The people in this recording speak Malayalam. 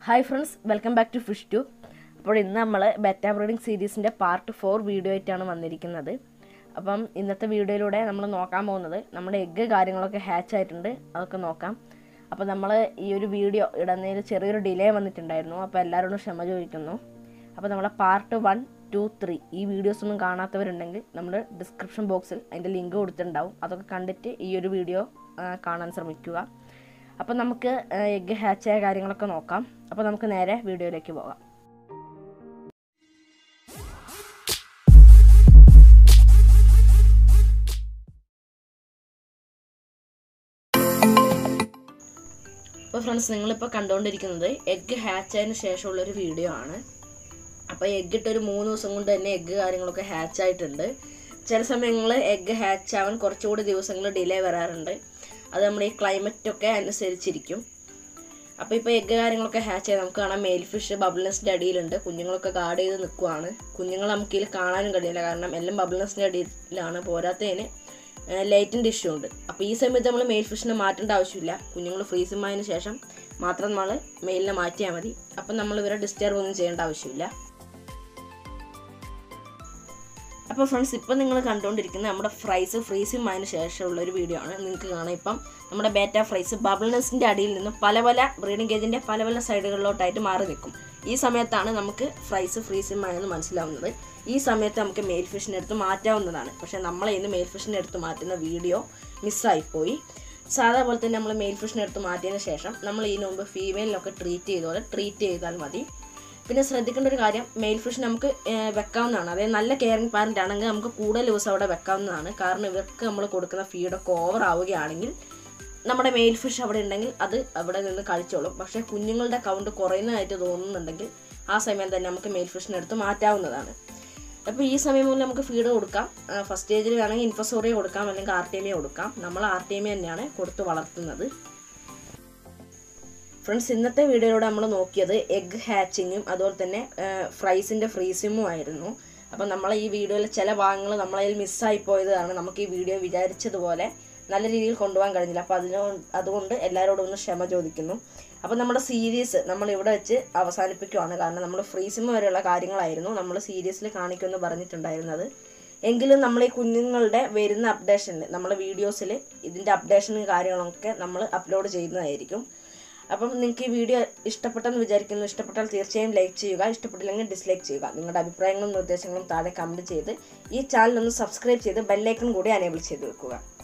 hi friends welcome back to fish to അപ്പോൾ ഇന്ന് നമ്മൾ ബെറ്റ ബ്രീഡിംഗ് സീരീസിൻ്റെ പാർട്ട് ഫോർ വീഡിയോ ആയിട്ടാണ് വന്നിരിക്കുന്നത് അപ്പം ഇന്നത്തെ വീഡിയോയിലൂടെ നമ്മൾ നോക്കാൻ പോകുന്നത് നമ്മുടെ എഗ്ഗ് കാര്യങ്ങളൊക്കെ ഹാച്ച് ആയിട്ടുണ്ട് അതൊക്കെ നോക്കാം അപ്പോൾ നമ്മൾ ഈ ഒരു വീഡിയോ ഇടുന്നതിൽ ചെറിയൊരു ഡിലേ വന്നിട്ടുണ്ടായിരുന്നു അപ്പോൾ എല്ലാവരോടും ക്ഷമ ചോദിക്കുന്നു അപ്പോൾ നമ്മളെ പാർട്ട് വൺ ടു ത്രീ ഈ വീഡിയോസ് ഒന്നും കാണാത്തവരുണ്ടെങ്കിൽ നമ്മൾ ഡിസ്ക്രിപ്ഷൻ ബോക്സിൽ അതിൻ്റെ ലിങ്ക് കൊടുത്തിട്ടുണ്ടാവും അതൊക്കെ കണ്ടിട്ട് ഈ ഒരു വീഡിയോ കാണാൻ ശ്രമിക്കുക അപ്പോൾ നമുക്ക് എഗ്ഗ് ഹാച്ചായ കാര്യങ്ങളൊക്കെ നോക്കാം അപ്പോൾ നമുക്ക് നേരെ വീഡിയോയിലേക്ക് പോകാം അപ്പോൾ ഫ്രണ്ട്സ് നിങ്ങളിപ്പോൾ കണ്ടുകൊണ്ടിരിക്കുന്നത് എഗ്ഗ് ഹാച്ചായതിനു ശേഷമുള്ളൊരു വീഡിയോ ആണ് അപ്പോൾ എഗ്ഗ് ഇട്ട് ഒരു മൂന്ന് ദിവസം കൊണ്ട് തന്നെ എഗ്ഗ് കാര്യങ്ങളൊക്കെ ഹാച്ച് ആയിട്ടുണ്ട് ചില സമയങ്ങളിൽ എഗ്ഗ് ഹാച്ച് ആവാൻ കുറച്ചുകൂടി ദിവസങ്ങൾ ഡിലേ വരാറുണ്ട് അത് നമ്മുടെ ഈ ക്ലൈമറ്റൊക്കെ അനുസരിച്ചിരിക്കും അപ്പോൾ ഇപ്പോൾ എഗ്ഗ് കാര്യങ്ങളൊക്കെ ഹാച്ച് ചെയ്ത് നമുക്ക് കാണാം മെയിൽ ഫിഷ് ബബിൾനെസിൻ്റെ അടിയിലുണ്ട് കുഞ്ഞുങ്ങളൊക്കെ ഗാർഡ് ചെയ്ത് നിൽക്കുവാണ് കുഞ്ഞുങ്ങൾ നമുക്ക് ഇതിൽ കാണാനും കഴിയില്ല കാരണം എല്ലാം ബബിൾനെസിൻ്റെ അടിയിലാണ് പോരാത്തതിന് ലൈറ്റിൻ്റെ ഇഷ്യൂ ഉണ്ട് അപ്പോൾ ഈ സമയത്ത് നമ്മൾ മെയിൽ ഫിഷിനെ മാറ്റേണ്ട ആവശ്യമില്ല കുഞ്ഞുങ്ങൾ ഫ്രീസിംഗ് ആയതിനു ശേഷം മാത്രം നമ്മൾ മെയിലിനെ മാറ്റിയാൽ മതി അപ്പം നമ്മൾ ഇവരെ ഡിസ്റ്റർബ് ഒന്നും ചെയ്യേണ്ട ആവശ്യമില്ല അപ്പോൾ ഫ്രണ്ട്സ് ഇപ്പം നിങ്ങൾ കണ്ടുകൊണ്ടിരിക്കുന്ന നമ്മുടെ ഫ്രൈസ് ഫ്രീസിംഗ് ആയതിനു ശേഷമുള്ള ഒരു വീഡിയോ ആണ് നിങ്ങൾക്ക് കാണാം ഇപ്പം നമ്മുടെ ബേറ്റ ഫ്രൈസ് ബബിൾനെസിൻ്റെ അടിയിൽ നിന്ന് പല പല ബ്രീഡിംഗ് കേജിൻ്റെ പല പല സൈഡുകളിലോട്ടായിട്ട് മാറി നിൽക്കും ഈ സമയത്താണ് നമുക്ക് ഫ്രൈസ് ഫ്രീസിംഗ് ആയെന്ന് മനസ്സിലാവുന്നത് ഈ സമയത്ത് നമുക്ക് മെയിൽ ഫിഷിനെ എടുത്ത് മാറ്റാവുന്നതാണ് പക്ഷേ നമ്മളെ ഇന്ന് മെയിൽ ഫിഷിനെ എടുത്ത് മാറ്റുന്ന വീഡിയോ മിസ്സായിപ്പോയി സാധാ പോലെ തന്നെ നമ്മൾ മെയിൽ ഫിഷിനെ എടുത്ത് മാറ്റിയതിന് ശേഷം നമ്മൾ ഇതിനു മുമ്പ് ഫീമെയിലിനൊക്കെ ട്രീറ്റ് ചെയ്ത പോലെ ട്രീറ്റ് ചെയ്താൽ മതി പിന്നെ ശ്രദ്ധിക്കേണ്ട ഒരു കാര്യം മെയിൽ ഫിഷ് നമുക്ക് വെക്കാവുന്നതാണ് അതായത് നല്ല കെയറിങ് പാരൻ്റ് ആണെങ്കിൽ നമുക്ക് കൂടുതൽ ദിവസം അവിടെ വെക്കാവുന്നതാണ് കാരണം ഇവർക്ക് നമ്മൾ കൊടുക്കുന്ന ഫീഡൊക്കെ ഓവർ ആവുകയാണെങ്കിൽ നമ്മുടെ മെയിൽ ഫിഷ് അവിടെ ഉണ്ടെങ്കിൽ അത് അവിടെ നിന്ന് കഴിച്ചോളും പക്ഷേ കുഞ്ഞുങ്ങളുടെ കൗണ്ട് കുറയുന്നതായിട്ട് തോന്നുന്നുണ്ടെങ്കിൽ ആ സമയം തന്നെ നമുക്ക് മെയിൽ ഫിഷിനെ എടുത്ത് മാറ്റാവുന്നതാണ് അപ്പോൾ ഈ സമയം മുതൽ നമുക്ക് ഫീഡ് കൊടുക്കാം ഫസ്റ്റ് സ്റ്റേജിൽ വേണമെങ്കിൽ ഇൻഫസോറിയ കൊടുക്കാം അല്ലെങ്കിൽ ആർട്ടിമിയ കൊടുക്കാം നമ്മൾ ആർട്ടിമിയ തന്നെയാണ് കൊടുത്ത് വളർത്തുന്നത് ഫ്രണ്ട്സ് ഇന്നത്തെ വീഡിയോയിലൂടെ നമ്മൾ നോക്കിയത് എഗ് ഹാച്ചിങ്ങും അതുപോലെ തന്നെ ഫ്രൈസിൻ്റെ ഫ്രീസിങ്ങും ആയിരുന്നു അപ്പം നമ്മൾ ഈ വീഡിയോയിൽ ചില ഭാഗങ്ങൾ നമ്മളതിൽ മിസ്സായി പോയതാണ് നമുക്ക് ഈ വീഡിയോ വിചാരിച്ചതുപോലെ നല്ല രീതിയിൽ കൊണ്ടുപോകാൻ കഴിഞ്ഞില്ല അപ്പോൾ അതിനോ അതുകൊണ്ട് എല്ലാവരോടും ഒന്ന് ക്ഷമ ചോദിക്കുന്നു അപ്പോൾ നമ്മുടെ സീരീസ് നമ്മൾ ഇവിടെ വെച്ച് അവസാനിപ്പിക്കുവാണ് കാരണം നമ്മൾ ഫ്രീസിമ് വരെയുള്ള കാര്യങ്ങളായിരുന്നു നമ്മൾ സീരീസിൽ കാണിക്കുമെന്ന് പറഞ്ഞിട്ടുണ്ടായിരുന്നത് എങ്കിലും നമ്മൾ ഈ കുഞ്ഞുങ്ങളുടെ വരുന്ന അപ്ഡേഷനിൽ നമ്മുടെ വീഡിയോസിൽ ഇതിൻ്റെ അപ്ഡേഷനും കാര്യങ്ങളൊക്കെ നമ്മൾ അപ്ലോഡ് ചെയ്യുന്നതായിരിക്കും അപ്പം നിങ്ങൾക്ക് ഈ വീഡിയോ ഇഷ്ടപ്പെട്ടെന്ന് വിചാരിക്കുന്നു ഇഷ്ടപ്പെട്ടാൽ തീർച്ചയായും ലൈക്ക് ചെയ്യുക ഇഷ്ടപ്പെട്ടില്ലെങ്കിൽ ഡിസ്ലൈക്ക് ചെയ്യുക നിങ്ങളുടെ അഭിപ്രായങ്ങളും നിർദ്ദേശങ്ങളും താഴെ കമൻറ്റ് ചെയ്ത് ഈ ചാനൽ ഒന്ന് സബ്സ്ക്രൈബ് ചെയ്ത് ബെല്ലൈക്കൺ കൂടി അനേബിൾ ചെയ്ത് വെക്കുക